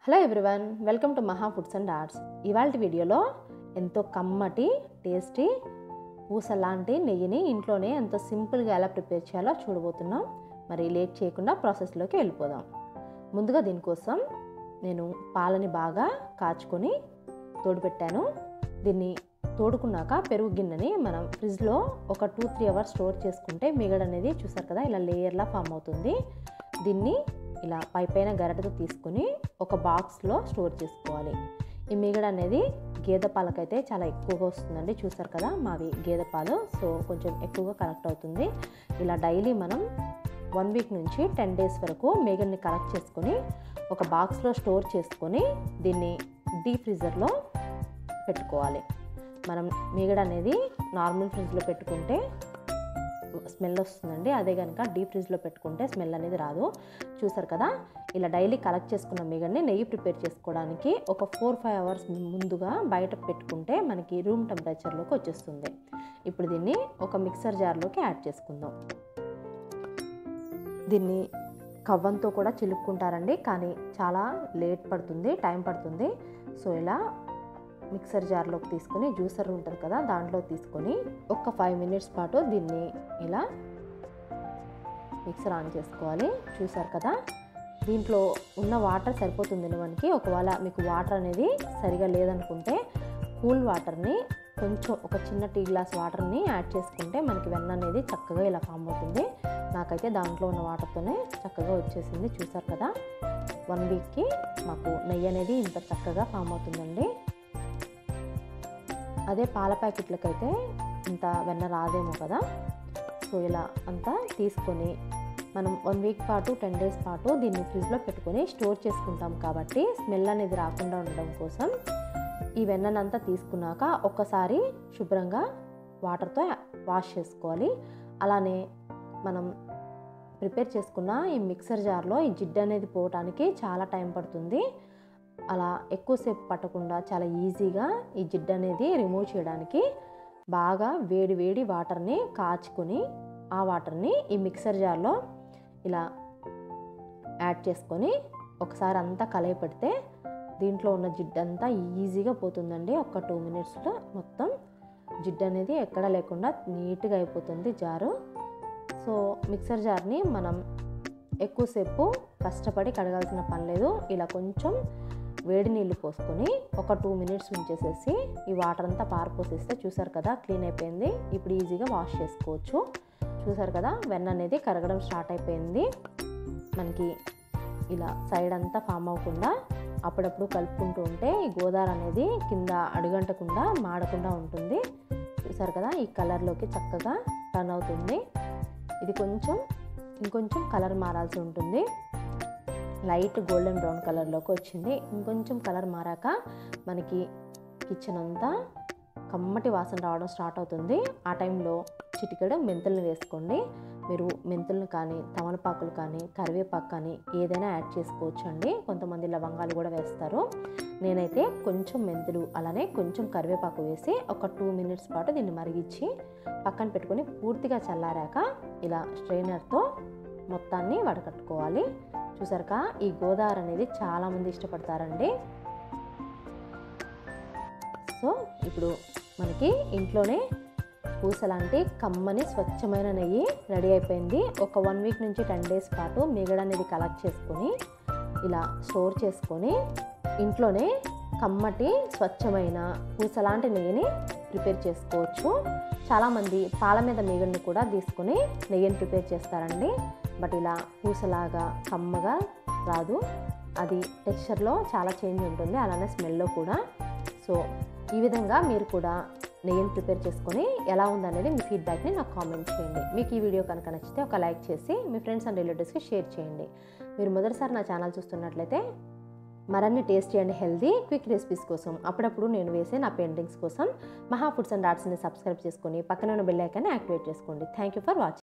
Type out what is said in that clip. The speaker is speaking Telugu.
hello everyone welcome to Maha foods and arts ఇవాళ వీడియోలో ఎంతో కమ్మటి టేస్టీ పూస లాంటి నెయ్యిని ఇంట్లోనే ఎంతో సింపుల్గా ఎలా ప్రిపేర్ చేయాలో చూడబోతున్నాం మరి లేట్ చేయకుండా ప్రాసెస్లోకి వెళ్ళిపోదాం ముందుగా దీనికోసం నేను పాలని బాగా కాచుకొని తోడుపెట్టాను దీన్ని తోడుకున్నాక పెరుగు గిన్నెని మనం ఫ్రిడ్జ్లో ఒక టూ త్రీ అవర్స్ స్టోర్ చేసుకుంటే మిగడ అనేది చూసారు కదా ఇలా లేయర్లా ఫామ్ అవుతుంది దీన్ని ఇలా పై పైన గరిటతో తీసుకుని ఒక బాక్స్లో స్టోర్ చేసుకోవాలి ఈ మిగడ అనేది గేదె పాలకైతే చాలా ఎక్కువగా వస్తుందండి చూసారు కదా మావి గేదె పాలు సో కొంచెం ఎక్కువగా కలెక్ట్ అవుతుంది ఇలా డైలీ మనం వన్ వీక్ నుంచి టెన్ డేస్ వరకు మేగడ్ని కలెక్ట్ చేసుకొని ఒక బాక్స్లో స్టోర్ చేసుకొని దీన్ని డీప్ ఫ్రీజర్లో పెట్టుకోవాలి మనం మీగడ అనేది నార్మల్ ఫ్రిడ్జ్లో పెట్టుకుంటే స్మెల్ వస్తుందండి అదే కనుక డీప్ ఫ్రిడ్జ్లో పెట్టుకుంటే స్మెల్ అనేది రాదు చూసారు కదా ఇలా డైలీ కలెక్ట్ చేసుకున్న మీగడ్ని నెయ్యి ప్రిపేర్ చేసుకోవడానికి ఒక ఫోర్ ఫైవ్ అవర్స్ ముందుగా బయట పెట్టుకుంటే మనకి రూమ్ టెంపరేచర్లోకి వచ్చేస్తుంది ఇప్పుడు దీన్ని ఒక మిక్సర్ జార్లోకి యాడ్ చేసుకుందాం దీన్ని కవ్వంతో కూడా చిలుక్కుంటారండి కానీ చాలా లేట్ పడుతుంది టైం పడుతుంది సో ఇలా మిక్సర్ జార్లోకి తీసుకొని జ్యూసర్ ఉంటుంది కదా దాంట్లో తీసుకొని ఒక ఫైవ్ మినిట్స్ పాటు దీన్ని ఇలా మిక్సర్ ఆన్ చేసుకోవాలి చూసారు కదా దీంట్లో ఉన్న వాటర్ సరిపోతుంది మనకి ఒకవేళ మీకు వాటర్ అనేది సరిగా లేదనుకుంటే కూల్ వాటర్ని కొంచెం ఒక చిన్న టీ గ్లాస్ వాటర్ని యాడ్ చేసుకుంటే మనకి వెన్న అనేది చక్కగా ఇలా ఫామ్ అవుతుంది నాకైతే దాంట్లో ఉన్న వాటర్తోనే చక్కగా వచ్చేసింది చూసారు కదా వన్ వీక్కి మాకు నెయ్యి అనేది ఇంత చక్కగా ఫామ్ అవుతుందండి అదే పాల ప్యాకెట్లకైతే ఇంత వెన్న రాదేమో కదా సో ఇలా అంతా తీసుకొని మనం వన్ వీక్ పాటు టెన్ డేస్ పాటు దీన్ని ఫ్రిడ్జ్లో పెట్టుకొని స్టోర్ చేసుకుంటాం కాబట్టి స్మెల్ అనేది రాకుండా ఉండడం కోసం ఈ వెన్ననంతా తీసుకున్నాక ఒక్కసారి శుభ్రంగా వాటర్తో వాష్ చేసుకోవాలి అలానే మనం ప్రిపేర్ చేసుకున్న ఈ మిక్సర్ జార్లో ఈ జిడ్డు అనేది పోవటానికి చాలా టైం పడుతుంది అలా ఎక్కువసేపు పట్టకుండా చాలా ఈజీగా ఈ జిడ్డు అనేది రిమూవ్ చేయడానికి బాగా వేడి వేడి వాటర్ని కాచుకొని ఆ వాటర్ని ఈ మిక్సర్ జార్లో ఇలా యాడ్ చేసుకొని ఒకసారి అంతా కలయి పెడితే దీంట్లో ఉన్న జిడ్డు అంతా ఈజీగా పోతుందండి ఒక టూ మినిట్స్లో మొత్తం జిడ్డు అనేది ఎక్కడ లేకుండా నీట్గా అయిపోతుంది జారు సో మిక్సర్ జార్ని మనం ఎక్కువసేపు కష్టపడి కడగాల్సిన పని లేదు ఇలా కొంచెం వేడి నీళ్ళు పోసుకొని ఒక టూ మినిట్స్ ఉంచేసేసి ఈ వాటర్ అంతా పారిపోసేస్తే చూసారు కదా క్లీన్ అయిపోయింది ఇప్పుడు ఈజీగా వాష్ చేసుకోవచ్చు చూసారు కదా వెన్న అనేది కరగడం స్టార్ట్ అయిపోయింది మనకి ఇలా సైడ్ అంతా ఫామ్ అవ్వకుండా అప్పుడప్పుడు కలుపుకుంటూ ఉంటే ఈ గోదావరి అనేది కింద అడుగంటకుండా మాడకుండా ఉంటుంది చూసారు కదా ఈ కలర్లోకి చక్కగా టర్న్ అవుతుంది ఇది కొంచెం ఇంకొంచెం కలర్ మారాల్సి ఉంటుంది లైట్ గోల్డెన్ బ్రౌన్ కలర్లోకి వచ్చింది ఇంకొంచెం కలర్ మారాక మనకి కిచెన్ అంతా కమ్మటి వాసన రావడం స్టార్ట్ అవుతుంది ఆ టైంలో చిటికెడు మెంతుల్ని వేసుకోండి మీరు మెంతులను కానీ తమలపాకులు కానీ కరివేపాకు కానీ ఏదైనా యాడ్ చేసుకోవచ్చు అండి కొంతమంది లవంగాలు కూడా వేస్తారు నేనైతే కొంచెం మెంతులు అలానే కొంచెం కరివేపాకు వేసి ఒక టూ మినిట్స్ పాటు దీన్ని మరిగించి పక్కన పెట్టుకొని పూర్తిగా చల్లారాక ఇలా స్ట్రైనర్తో మొత్తాన్ని వడకట్టుకోవాలి చూసారుగా ఈ గోదావరి అనేది చాలామంది ఇష్టపడతారండి సో ఇప్పుడు మనకి ఇంట్లోనే పూస లాంటి కమ్మని స్వచ్ఛమైన నెయ్యి రెడీ అయిపోయింది ఒక వన్ వీక్ నుంచి టెన్ డేస్ పాటు మిగడ అనేది కలెక్ట్ చేసుకొని ఇలా స్టోర్ చేసుకొని ఇంట్లోనే కమ్మటి స్వచ్ఛమైన పూస లాంటి నెయ్యిని ప్రిపేర్ చేసుకోవచ్చు చాలామంది పాల మీద మిగడిని కూడా తీసుకొని నెయ్యిని ప్రిపేర్ చేస్తారండి బట్ ఇలా పూసలాగా కమ్మగా రాదు అది టెక్స్చర్లో చాలా చేంజ్ ఉంటుంది అలానే స్మెల్లో కూడా సో ఈ విధంగా మీరు కూడా నెయ్యిని ప్రిపేర్ చేసుకొని ఎలా ఉందనేది మీ ఫీడ్బ్యాక్ని నాకు కామెంట్ చేయండి మీకు ఈ వీడియో కనుక నచ్చితే ఒక లైక్ చేసి మీ ఫ్రెండ్స్ అండ్ రిలేటివ్స్కి షేర్ చేయండి మీరు మొదటిసారి నా ఛానల్ చూస్తున్నట్లయితే మరిన్ని tasty and healthy quick recipes కోసం అప్పుడప్పుడు నేను వేసే నా పెయింటింగ్స్ కోసం మహా ఫుడ్స్ అండ్ ఆర్ట్స్ని సబ్స్క్రైబ్ చేసుకొని పక్కన ఉన్న బెల్ ఐకాన్ని యాక్టివేట్ చేసుకోండి థ్యాంక్ యూ ఫర్ వాచింగ్